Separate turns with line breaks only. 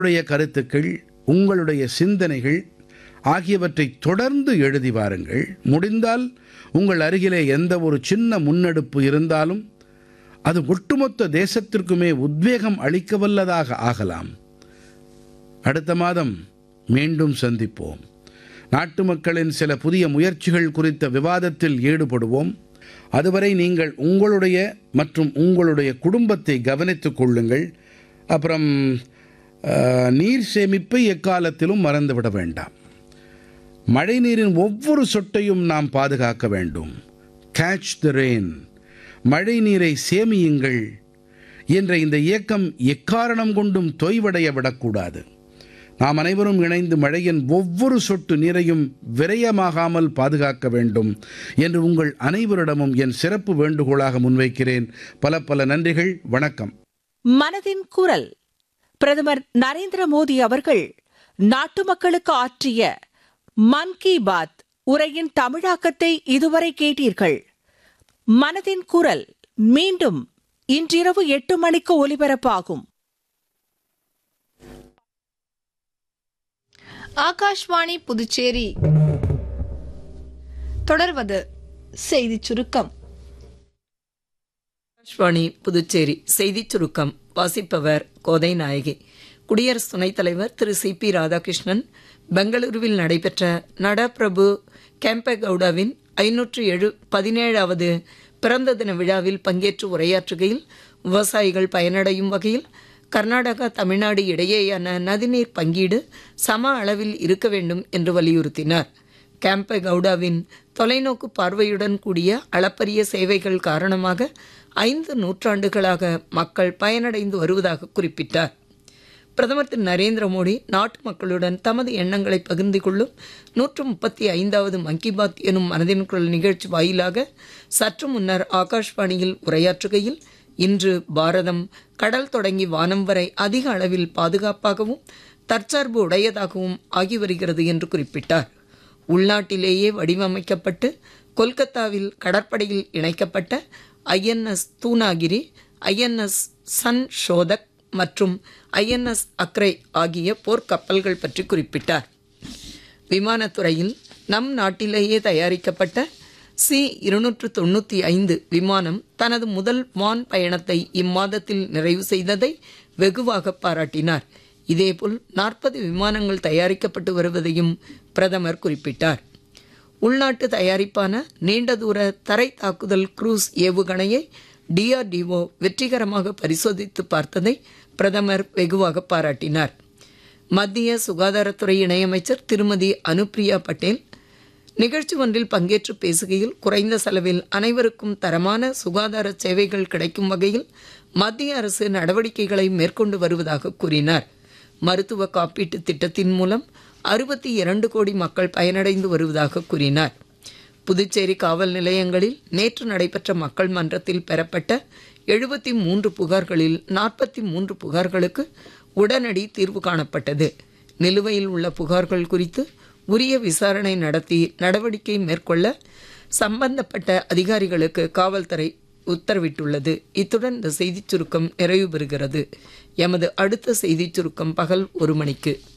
உங்களுடைய கருத்துக்கள் உங்களுடைய சிந்தனைகள் ஆகியவற்றை தொடர்ந்து எழுதி வாருங்கள் முடிந்தால் உங்கள் அருகிலே எந்த ஒரு சின்ன முன்னெடுப்பு இருந்தாலும் அது ஒட்டுமொத்த தேசத்திற்குமே உத்வேகம் அளிக்கவல்லதாக ஆகலாம் அடுத்த மாதம் மீண்டும் சந்திப்போம் நாட்டு மக்களின் சில புதிய முயற்சிகள் குறித்த விவாதத்தில் ஈடுபடுவோம் அதுவரை நீங்கள் உங்களுடைய மற்றும் உங்களுடைய குடும்பத்தை கவனித்துக் கொள்ளுங்கள் அப்புறம் அஹ், நீர் சேமிப்பை எக்காலத்திலும் மறந்துவிட வேண்டாம் மழைநீரின் ஒவ்வொரு சொட்டையும் நாம் பாதுகாக்க வேண்டும் கேட்ச் த ரெயின் மழை நீரை சேமியுங்கள் என்ற இந்த இயக்கம் எக்காரணம் கொண்டும் தொய்வடைய விடக்கூடாது நாம் அனைவரும் இணைந்து மழையின் ஒவ்வொரு சொட்டு நீரையும் விரயமாகாமல் பாதுகாக்க வேண்டும் என்று உங்கள் அனைவரிடமும் என் சிறப்பு வேண்டுகோளாக முன்வைக்கிறேன் பல பல நன்றிகள் வணக்கம்
மனதின் குரல் பிரதமர் நரேந்திர மோடி அவர்கள் நாட்டு மக்களுக்கு ஆற்றிய மன் கி பாத் உரையின் தமிழாக்கத்தை இதுவரை கேட்டீர்கள் மனதின் குரல் மீண்டும் இன்றிரவு எட்டு மணிக்கு ஒலிபரப்பாகும்
ஆகாஷ்வாணி புதுச்சேரி தொடர்வது செய்திச் சுருக்கம்
ஆகாஷ்வாணி புதுச்சேரி செய்திச் சுருக்கம் வாசிப்பவர் கோதை நாயகி குடியரசு துணைத் தலைவர் திரு சி பி ராதாகிருஷ்ணன் பெங்களூருவில் நடைபெற்ற நடப்பிரபு கேம்பகவுடாவின் ஐநூற்று எழு பதினேழாவது பிறந்த தின விழாவில் பங்கேற்று உரையாற்றுகையில் விவசாயிகள் பயனடையும் வகையில் கர்நாடகா தமிழ்நாடு இடையேயான நதிநீர் பங்கீடு சம அளவில் இருக்க வேண்டும் என்று வலியுறுத்தினார் கேம்பே கவுடாவின் தொலைநோக்கு பார்வையுடன் கூடிய அளப்பரிய சேவைகள் காரணமாக ஐந்து நூற்றாண்டுகளாக மக்கள் பயனடைந்து வருவதாக குறிப்பிட்டார் பிரதமர் திரு நரேந்திர மோடி நாட்டு மக்களுடன் தமது எண்ணங்களை பகிர்ந்து கொள்ளும் நூற்று முப்பத்தி ஐந்தாவது மன் கி பாத் எனும் மனதின் குரல் நிகழ்ச்சி வாயிலாக சற்று முன்னர் ஆகாஷ்வாணியில் உரையாற்றுகையில் இன்று பாரதம் கடல் தொடங்கி வானம் வரை அதிக அளவில் பாதுகாப்பாகவும் தற்சார்பு உடையதாகவும் ஆகி வருகிறது என்று குறிப்பிட்டார் உள்நாட்டிலேயே வடிவமைக்கப்பட்டு கொல்கத்தாவில் கடற்படையில் இணைக்கப்பட்ட INS Dunagiri INS Sanshodhak மற்றும் ஐஎன்எஸ் அக்ரை ஆகிய போர்க்கப்பல்கள் பற்றி குறிப்பிட்டார் விமானத்துறையில் நம் நாட்டிலேயே தயாரிக்கப்பட்ட சி இருநூற்று தொண்ணூற்றி ஐந்து விமானம் தனது முதல் வான் பயணத்தை இம்மாதத்தில் நிறைவு செய்ததை வெகுவாக பாராட்டினார் இதேபோல் நாற்பது விமானங்கள் தயாரிக்கப்பட்டு வருவதையும் பிரதமர் குறிப்பிட்டார் உள்நாட்டு தயாரிப்பான நீண்ட தூர தரை தாக்குதல் குரூஸ் ஏவுகணையை டிஆர்டிஓ வெற்றிகரமாக பரிசோதித்து பார்த்ததை பிரதமர் வெகுவாக பாராட்டினார் மத்திய சுகாதாரத்துறை இணையமைச்சர் திருமதி அனுப்பிரியா பட்டேல் நிகழ்ச்சி ஒன்றில் பங்கேற்று பேசுகையில் குறைந்த செலவில் அனைவருக்கும் தரமான சுகாதார சேவைகள் கிடைக்கும் வகையில் மத்திய அரசு நடவடிக்கைகளை மேற்கொண்டு வருவதாக கூறினார் மருத்துவ காப்பீட்டு திட்டத்தின் மூலம் அறுபத்தி இரண்டு கோடி மக்கள் பயனடைந்து வருவதாக கூறினார் புதுச்சேரி காவல் நிலையங்களில் நேற்று நடைபெற்ற மக்கள் மன்றத்தில் பெறப்பட்ட எழுபத்தி மூன்று புகார்களில் நாற்பத்தி மூன்று புகார்களுக்கு உடனடி தீர்வு காணப்பட்டது நிலுவையில் உள்ள புகார்கள் குறித்து உரிய விசாரணை நடத்தி நடவடிக்கை மேற்கொள்ள சம்பந்தப்பட்ட அதிகாரிகளுக்கு காவல்துறை உத்தரவிட்டுள்ளது இத்துடன் இந்த செய்திச் சுருக்கம் நிறைவு பெறுகிறது எமது அடுத்த செய்திச் சுருக்கம் பகல் ஒரு மணிக்கு